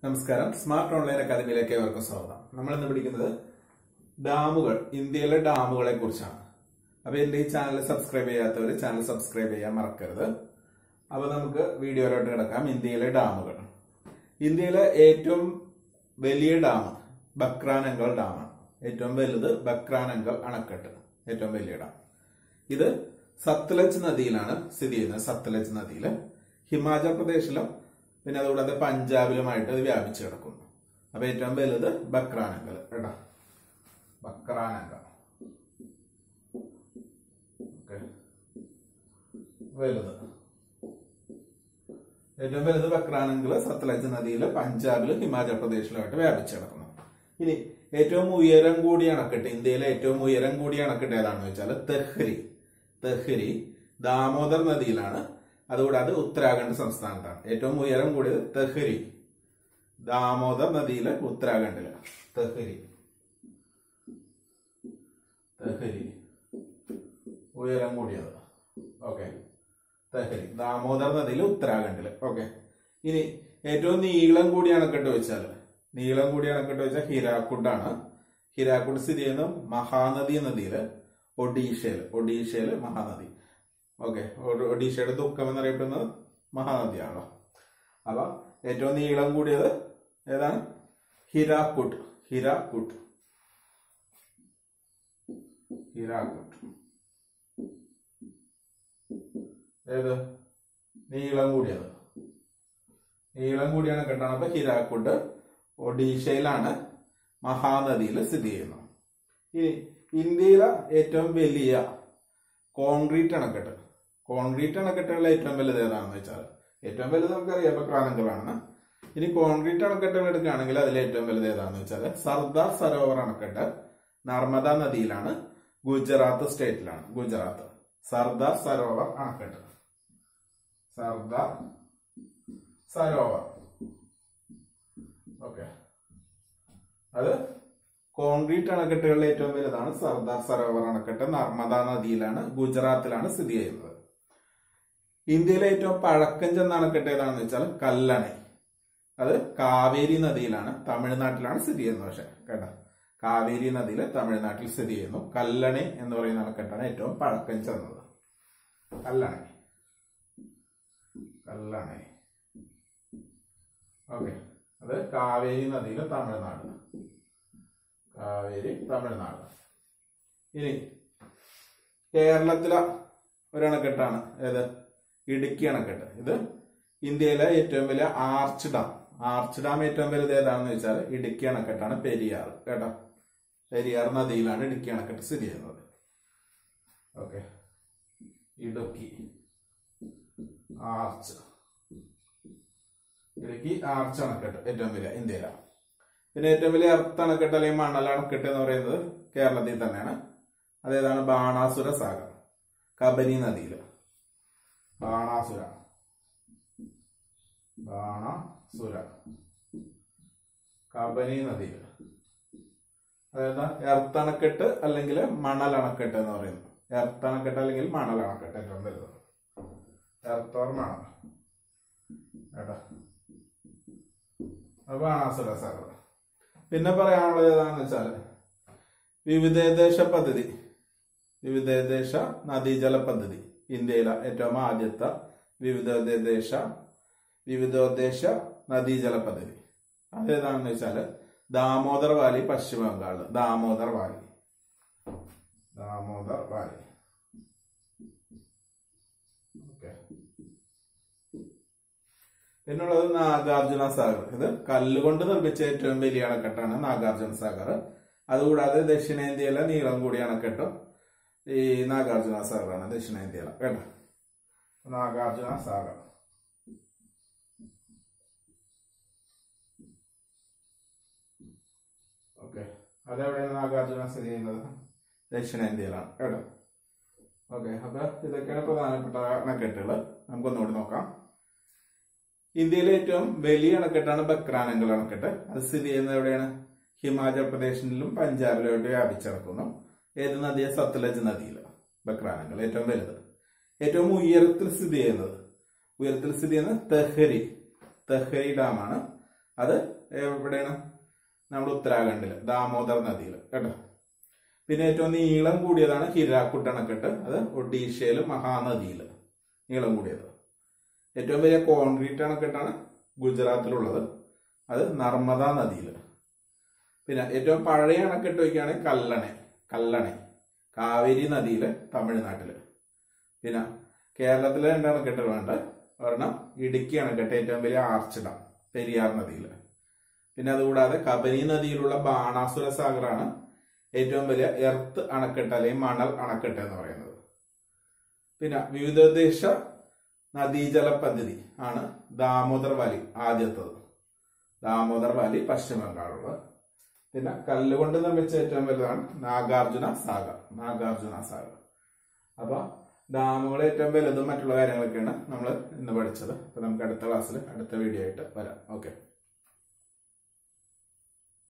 നമസ്കാരം smart online അക്കാദമിയിലേക്ക് ഏവർക്കും സ്വാഗതം നമ്മൾ ഇന്ന് പഠിക്കുന്നത് ഡാമുകൾ ഇന്ത്യയിലെ ഡാമുകളെ കുറിച്ചാണ് അപ്പൊ എന്റെ ഈ ചാനൽ സബ്സ്ക്രൈബ് ചെയ്യാത്തവർ ചാനൽ സബ്സ്ക്രൈബ് ചെയ്യാൻ മറക്കരുത് അപ്പൊ നമുക്ക് വീഡിയോയിലോട്ട് കിടക്കാം ഇന്ത്യയിലെ ഡാമുകൾ ഇന്ത്യയിലെ ഏറ്റവും വലിയ ഡാം ബക്രാനങ്കൽ ഡാമാണ് ഏറ്റവും വലുത് ബക്രാനങ്കൽ അണക്കെട്ട് ഏറ്റവും വലിയ ഡാം ഇത് സത്ലജ് നദിയിലാണ് സ്ഥിതി ചെയ്യുന്നത് സത്ലജ് നദിയിൽ ഹിമാചൽ പ്രദേശിലും പിന്നെ അതുകൂടാതെ പഞ്ചാബിലുമായിട്ട് ഇത് വ്യാപിച്ചു കിടക്കുന്നു അപ്പൊ ഏറ്റവും വലുത് ബക്രാനങ്കൽ കേട്ടോ ബക്രാനങ്കൽ ഓക്കെ വലുത് ഏറ്റവും വലുത് ബക്രാനങ്കൽ സത്ലജ് നദിയിൽ പഞ്ചാബിലും ഹിമാചൽ പ്രദേശിലുമായിട്ട് വ്യാപിച്ചു കിടക്കുന്നു ഇനി ഏറ്റവും ഉയരം കൂടിയ അണക്കെട്ട് ഇന്ത്യയിലെ ഏറ്റവും ഉയരം കൂടിയ അണക്കെട്ട് ഏതാണെന്ന് വെച്ചാൽ തെഹ്രി തെഹ്രി ദാമോദർ നദിയിലാണ് അതുകൂടാതെ ഉത്തരാഖണ്ഡ് സംസ്ഥാനത്താണ് ഏറ്റവും ഉയരം കൂടിയത് തെഹ്രി ദാമോദർ നദിയിലെ ഉത്തരാഖണ്ഡില് തെഹ്രി തെഹ്രി ഉയരം കൂടിയത് ഓക്കെ തെഹ്രി ദാമോദർ നദിയിലെ ഉത്തരാഖണ്ഡില് ഓക്കെ ഇനി ഏറ്റവും നീളം കൂടിയ അണക്കെട്ട് വെച്ചാൽ നീളം കൂടിയ അണക്കെട്ട് വെച്ചാൽ ഹിരാക്കുഡാണ് ഹിരാക്കുഡ് സ്ഥിതി ചെയ്യുന്നത് മഹാനദി നദിയില് ഒഡീഷയില് ഒഡീഷയില് മഹാനദി ഓക്കെ ഒഡീഷയുടെ ദുഃഖം എന്നറിയപ്പെടുന്നത് മഹാനദിയാണല്ലോ അപ്പൊ ഏറ്റവും നീളം കൂടിയത് ഏതാണ് ഹിരാക്കുട്ട് ഹിരാക്കുട്ട് ഹിരാക്കുട്ട് ഏത് നീളം കൂടിയത് നീളം കൂടിയാണ് കേട്ടാണ് അപ്പൊ ഹിരാക്കുട്ട് ഒഡീഷയിലാണ് മഹാനദിയിൽ സ്ഥിതി ചെയ്യുന്നത് ഇനി ഇന്ത്യയിലെ ഏറ്റവും വലിയ കോൺക്രീറ്റ് അണക്കെട്ട് കോൺക്രീറ്റ് അണക്കെട്ടുകളിലെ ഏറ്റവും വലുത് ഏതാണെന്ന് വെച്ചാൽ ഏറ്റവും വലുത് നമുക്കറിയാം ബക്രാനങ്കലാണെന്ന് ഇനി കോൺക്രീറ്റ് അണക്കെട്ടുകൾ എടുക്കുകയാണെങ്കിൽ അതിൽ ഏറ്റവും വലുത് ഏതാണെന്ന് വെച്ചാൽ സർദാർ സരോവർ അണക്കെട്ട് നർമ്മദ നദിയിലാണ് ഗുജറാത്ത് സ്റ്റേറ്റിലാണ് ഗുജറാത്ത് സർദാർ സരോവർ അണക്കെട്ട് സർദാർ സരോവർ ഓക്കെ അത് കോൺക്രീറ്റ് അണക്കെട്ടുകളിലെ ഏറ്റവും വലുതാണ് സർദാർ സരോവർ അണക്കെട്ട് നർമ്മദ നദിയിലാണ് ഗുജറാത്തിലാണ് സ്ഥിതി ചെയ്യുന്നത് ഇന്ത്യയിലെ ഏറ്റവും പഴക്കം ചെന്ന അണക്കെട്ട് ഏതാണെന്ന് വെച്ചാൽ കല്ലണை അത് കാവേരി നദിയിലാണ് തമിഴ്നാട്ടിലാണ് സ്ഥിതി ചെയ്യുന്നത് പക്ഷെ കേട്ടോ കാവേരി നദിയിൽ തമിഴ്നാട്ടിൽ സ്ഥിതി ചെയ്യുന്നു കല്ലണை എന്ന് പറയുന്ന അണക്കെട്ടാണ് ഏറ്റവും പഴക്കം ചെന്നത് കല്ലണை കല്ലണை ഓക്കെ അത് കാവേരി നദിയിൽ തമിഴ്നാട് കാവേരി തമിഴ്നാട് ഇനി കേരളത്തിലെ ഒരു അണക്കെട്ടാണ് ഏത് ഇടുക്കി അണക്കെട്ട് ഇത് ഇന്ത്യയിലെ ഏറ്റവും വലിയ ആർച്ച് ഡാം ആർച്ച് ഡാം ഏറ്റവും വലുത് ഏതാണെന്ന് വെച്ചാൽ ഇടുക്കി അണക്കെട്ടാണ് പെരിയാർ കേട്ടോ പെരിയാർ നദിയിലാണ് ഇടുക്കി അണക്കെട്ട് സ്ഥിതി ചെയ്യുന്നത് okay Idukki arch Idukki arch അണക്കെട്ട് ഏറ്റവും വലിയ ഇന്ത്യയിലാണ് പിന്നെ ഏറ്റവും വലിയ എർത്ത് അണക്കെട്ട് അല്ലെങ്കിൽ മണൽ അണക്കെട്ട് എന്ന് പറയുന്നത് കേരളത്തിൽ തന്നെയാണ് അതേതാണ് ബാണാസുര സാഗർ കബനി നദിയിൽ ബാണാസുര ബാണാസുര കബനി നദിയിൽ അതായത് എർത്ത് അണക്കെട്ട് അല്ലെങ്കിൽ മണൽ അണക്കെട്ട് എന്ന് പറയുന്നു എർത്ത് അണക്കെട്ട് അല്ലെങ്കിൽ മണൽ അണക്കെട്ട് ഏറ്റവും വലുത് എർത്ത് ഓർ മണൽ കേട്ടോ ബാണാസുര സാഗർ പിന്നെ പറയാനുള്ളത് ഏതാണെന്ന് വെച്ചാല് വിവിധേദേശ പദ്ധതി വിവിധേദേശ നദീജല പദ്ധതി ഇന്ത്യയിലെ ഏറ്റവും ആദ്യത്തെ വിവിധോദ്ദേശ വിവിധോദ്ദേശ നദീജല പദ്ധതി അതേതാണെന്ന് വെച്ചാല് ദാമോദർ വാലി പശ്ചിമ Bengal Damodar valley Damodar valley okay പിന്നുള്ളത് നാഗാർജുന സാഗർ ഇത് കല്ലുകൊണ്ട് നിർമ്മിച്ച ഏറ്റവും വലിയ അണക്കെട്ടാണ് നാഗാർജുന സാഗർ അതുകൂടാതെ ദക്ഷിണേന്ത്യയിലെ നീളം കൂടിയ അണക്കെട്ടും ഈ നാഗാർജുന സാഗറാണ് ദക്ഷിണേന്ത്യയിലെ കേട്ടോ നാഗാർജുന സാഗർ ഓക്കെ അതെവിടെയാണ് നാഗാർജുന സ്ഥിതി ചെയ്യുന്നത് ദക്ഷിണേന്ത്യയിലാണ് കേട്ടോ ഓക്കെ അപ്പൊ ഇതൊക്കെയാണ് പ്രധാനപ്പെട്ട അണക്കെട്ടുകൾ നമുക്കൊന്നുകൂടി നോക്കാം ഇന്ത്യയിലെ ഏറ്റവും വലിയ അണക്കെട്ടാണ് ബക്രാനങ്കൽ അണക്കെട്ട് അത് സ്ഥിതി ചെയ്യുന്നത് എവിടെയാണ് ഹിമാചൽ പ്രദേശിലും പഞ്ചാബിലോട്ട് വ്യാപിച്ചിറക്കുന്നു ഏത് നദിയെ സത്ലജ് നദിയിൽ ബക്രാനങ്കൽ ഏറ്റവും വലുത് ഏറ്റവും ഉയരത്തിൽ സ്ഥിതി ചെയ്യുന്നത് ഉയരത്തിൽ സ്ഥിതി ചെയ്യുന്നത് തെഹരി തെഹരി ഡാമാണ് അത് എവിടെയാണ് നമ്മുടെ ഉത്തരാഖണ്ഡില് ദാമോദർ നദിയിൽ കേട്ടോ പിന്നെ ഏറ്റവും നീളം കൂടിയതാണ് ഹിരാക്കുട്ട് അണക്കെട്ട് അത് ഒഡീഷയിൽ മഹാനദിയിൽ നീളം കൂടിയത് ഏറ്റവും വലിയ കോൺക്രീറ്റ് അണക്കെട്ടാണ് ഗുജറാത്തിലുള്ളത് അത് നർമ്മദ നദിയിൽ പിന്നെ ഏറ്റവും പഴയ അണക്കെട്ട് വയ്ക്കുകയാണെങ്കിൽ കല്ലണை കല്ലണை കാവേരി നദിയിൽ തമിഴ്നാട്ടില് പിന്നെ കേരളത്തിലെ രണ്ട് അണക്കെട്ടുകളുണ്ട് ഒരെണ്ണം ഇടുക്കി അണക്കെട്ട് ഏറ്റവും വലിയ ആർച്ച് ഡാം പെരിയാർ നദിയിൽ പിന്നെ അതുകൂടാതെ കബനി നദിയിലുള്ള ബാണാസുര സാഗറാണ് ഏറ്റവും വലിയ എർത്ത് അണക്കെട്ട് അല്ലെങ്കിൽ മണൽ അണക്കെട്ട് എന്ന് പറയുന്നത് പിന്നെ വിവിധോദ്ദേശ നദീജല പദ്ധതി ആണ് ദാമോദർ വാലി ആദ്യത്തത് ദാമോദർ വാലി പശ്ചിമ ബംഗാളുള്ളത് പിന്നെ കല്ലുകൊണ്ട് നിർമ്മിച്ച ഏറ്റവും വലുതാണ് നാഗാർജുന സാഗർ നാഗാർജുന സാഗർ അപ്പൊ ഡാമുകൾ ഏറ്റവും വലുതും മറ്റുള്ള കാര്യങ്ങളൊക്കെയാണ് നമ്മൾ ഇന്ന് പഠിച്ചത് അപ്പൊ നമുക്ക് അടുത്ത ക്ലാസ്സിൽ അടുത്ത വീഡിയോ ആയിട്ട് വരാം ഓക്കെ